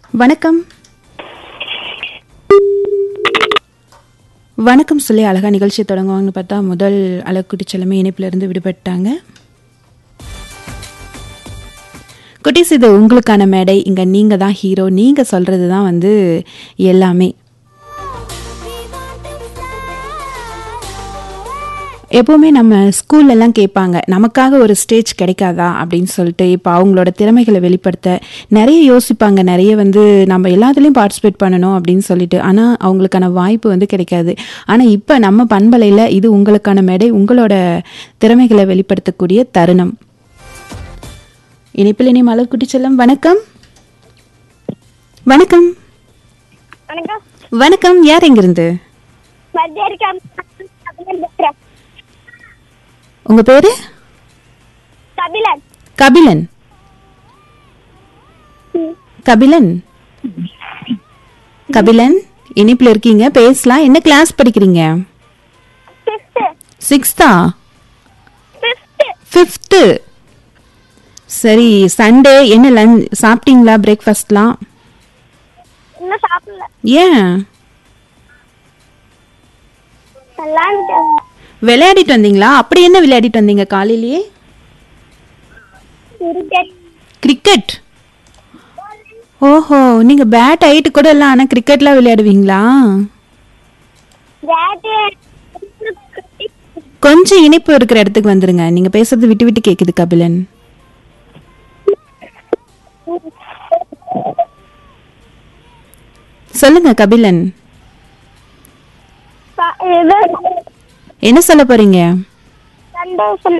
வணக்கம் வணக்கம் சொல்லி அழகா நிகழ்ச்சி தொடங்குவாங்கன்னு பார்த்தா முதல் அழகுக்குட்டி செல்லமே இணைப்புல இருந்து விடுபட்டாங்க குட்டீஸ் இது உங்களுக்கான மேடை இங்க நீங்க தான் ஹீரோ நீங்க சொல்றது தான் வந்து எல்லாமே எப்போவுமே நம்ம ஸ்கூல்ல எல்லாம் கேட்பாங்க நமக்காக ஒரு ஸ்டேஜ் கிடைக்காதா அப்படின்னு சொல்லிட்டு இப்போ அவங்களோட திறமைகளை வெளிப்படுத்த நிறைய யோசிப்பாங்க நிறைய வந்து நம்ம எல்லாத்துலேயும் பார்ட்டிசிபேட் பண்ணணும் அப்படின்னு சொல்லிட்டு ஆனால் அவங்களுக்கான வாய்ப்பு வந்து கிடைக்காது ஆனால் இப்போ நம்ம பண்பலையில் இது உங்களுக்கான மேடை உங்களோட திறமைகளை வெளிப்படுத்தக்கூடிய தருணம் இணைப்பில் இனி மலர்குட்டி செல்லம் வணக்கம் வணக்கம் வணக்கம் வணக்கம் யார் எங்கிருந்து மத்தியாரி கபிலன் பேசுறேன் உங்க பேரு கபிலன் கபிலன் கபிலன் கபிலன் இனிப்புல இருக்கீங்க பேசலாம் என்ன கிளாஸ் படிக்கிறீங்க ஃபிஃப்த்து சிக்ஸ்த்தா ஃபிஃப்த்து ஃபிஃப்த்து சரி சண்டே என்ன லஞ்ச் சாப்பிட்டீங்களா பிரேக்ஃபாஸ்ட்லாம் இன்னும் சாப்பிடல ஏன் விளாண்டு விளையாடிட்டு வந்தீங்களா அப்படி என்ன விளையாடிட்டு வந்தீங்க காலையிலேயே கிரிக்கெட் கிரிக்கெட் ஓஹோ நீங்க பேட் ஹைட்டு கூட இல்லை ஆனால் கிரிக்கெட்லாம் விளையாடுவீங்களா பேட்டு கொஞ்சம் இனிப்பு இருக்கிற இடத்துக்கு வந்துருங்க நீங்க பேசுறது விட்டு விட்டு கேக்குது கபிலன் சொல்லுங்க கபிலன் இது என்ன சொல்ல போறீங்க சண்டே சொல்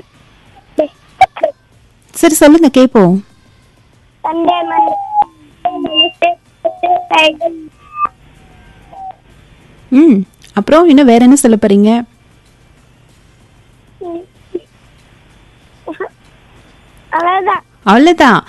சரி சொல்லுங்க கேப்போம் சண்டே மண்டே ஃப்ரைடே ம் அப்புறம் இன்னும் வேற என்ன சொல்ல போறீங்க அவ்வளோதான் அவ்வளவுதான்